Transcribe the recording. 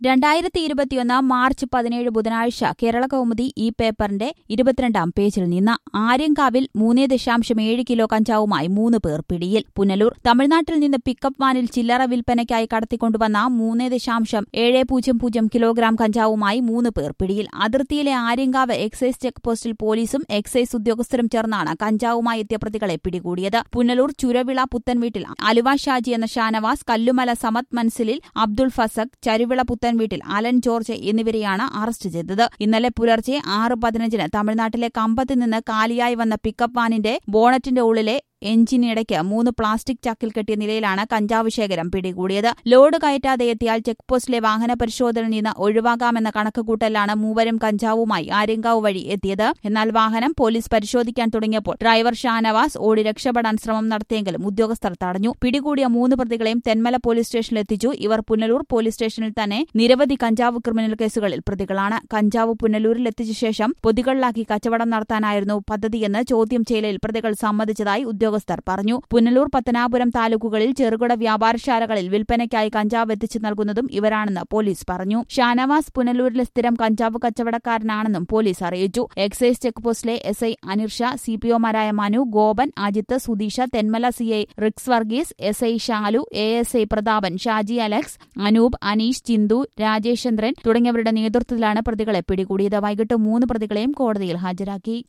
രണ്ടായിരത്തി ഇരുപത്തിയൊന്ന് മാർച്ച് പതിനേഴ് ബുധനാഴ്ച കേരള കൗമുദി ഈ പേപ്പറിന്റെ ഇരുപത്തിരണ്ടാം പേജിൽ നിന്ന് ആര്യങ്കാവിൽ മൂന്നേ ദശാംശം ഏഴ് കിലോ കഞ്ചാവുമായി മൂന്ന് പേർ പിടിയിൽ പുനലൂർ തമിഴ്നാട്ടിൽ നിന്ന് പിക്കപ്പ് വാനിൽ ചില്ലറ വിൽപ്പനയ്ക്കായി കടത്തിക്കൊണ്ടുവന്ന മൂന്നേ ദശാംശം ഏഴ് പൂജ്യം പൂജ്യം കിലോഗ്രാം കഞ്ചാവുമായി മൂന്ന് പേർ പിടിയിൽ അതിർത്തിയിലെ ആര്യങ്കാവ് എക്സൈസ് ചെക്ക് പോസ്റ്റിൽ പോലീസും എക്സൈസ് ഉദ്യോഗസ്ഥരും ചേർന്നാണ് കഞ്ചാവുമായി എത്തിയ പ്രതികളെ പിടികൂടിയത് പുനലൂർ ചുരവിള പുത്തൻവീട്ടിൽ അലുവ ഷാജി എന്ന ഷാനവാസ് കല്ലുമല സമത് മൻസിലിൽ അബ്ദുൾ ഫസക് ചരുവിള പുത്തൻ വീട്ടിൽ അലൻ ജോർജ് എന്നിവരെയാണ് അറസ്റ്റ് ചെയ്തത് ഇന്നലെ പുലർച്ചെ ആറ് പതിനഞ്ചിന് തമിഴ്നാട്ടിലെ കമ്പത്ത് നിന്ന് കാലിയായി വന്ന പിക്കപ്പ് വാനിന്റെ ബോണറ്റിന്റെ ഉള്ളിലെ എഞ്ചിനിടയ്ക്ക് മൂന്ന് പ്ലാസ്റ്റിക് ചക്കിൽ കെട്ടിയ നിലയിലാണ് കഞ്ചാവ് ശേഖരം പിടികൂടിയത് ലോഡ് കയറ്റാതെ എത്തിയാൽ ചെക്ക് പോസ്റ്റിലെ വാഹന പരിശോധനയിൽ നിന്ന് ഒഴിവാകാമെന്ന കണക്കുകൂട്ടലാണ് മൂവരും കഞ്ചാവുമായി ആര്യങ്കാവ് വഴി എത്തിയത് എന്നാൽ വാഹനം പോലീസ് പരിശോധിക്കാൻ തുടങ്ങിയപ്പോൾ ഡ്രൈവർ ഷാനവാസ് ഓടി രക്ഷപ്പെടാൻ ശ്രമം നടത്തിയെങ്കിലും ഉദ്യോഗസ്ഥർ തടഞ്ഞു പിടികൂടിയ മൂന്ന് പ്രതികളെയും തെന്മല പോലീസ് സ്റ്റേഷനിൽ എത്തിച്ചു ഇവർ പുനലൂർ പോലീസ് സ്റ്റേഷനിൽ തന്നെ നിരവധി കഞ്ചാവ് ക്രിമിനൽ കേസുകളിൽ പ്രതികളാണ് കഞ്ചാവ് പുനലൂരിൽ എത്തിച്ച ശേഷം പൊതികളിലാക്കി കച്ചവടം നടത്താനായിരുന്നു പദ്ധതിയെന്ന് ചോദ്യം ചെയ്യലിൽ പ്രതികൾ സമ്മതിച്ചതായി ഉദ്യോഗസ്ഥർ പറഞ്ഞു പുനലൂർ പത്തനാപുരം താലൂക്കുകളിൽ ചെറുകിട വ്യാപാരശാലകളിൽ വിൽപ്പനയ്ക്കായി കഞ്ചാവ് എത്തിച്ചു നൽകുന്നതും ഇവരാണെന്ന് പോലീസ് പറഞ്ഞു ഷാനവാസ് പുനലൂരിലെ സ്ഥിരം കഞ്ചാവ് കച്ചവടക്കാരനാണെന്നും പോലീസ് അറിയിച്ചു എക്സൈസ് ചെക്ക് പോസ്റ്റിലെ S I Anirsha C P ഒമാരായ Manu Gopan Ajith Sudheesha Thenmala C I Rix Varghese S I Shalu A S I Prathapan Shaji Alex Anoop Aneesh Chinthu Rajesh Chandran തുടങ്ങിയവരുടെ നേതൃത്വത്തിലാണ് പ്രതികളെ പിടികൂടിയത് വൈകിട്ട് മൂന്ന് പ്രതികളെയും കോടതിയിൽ ഹാജരാക്കി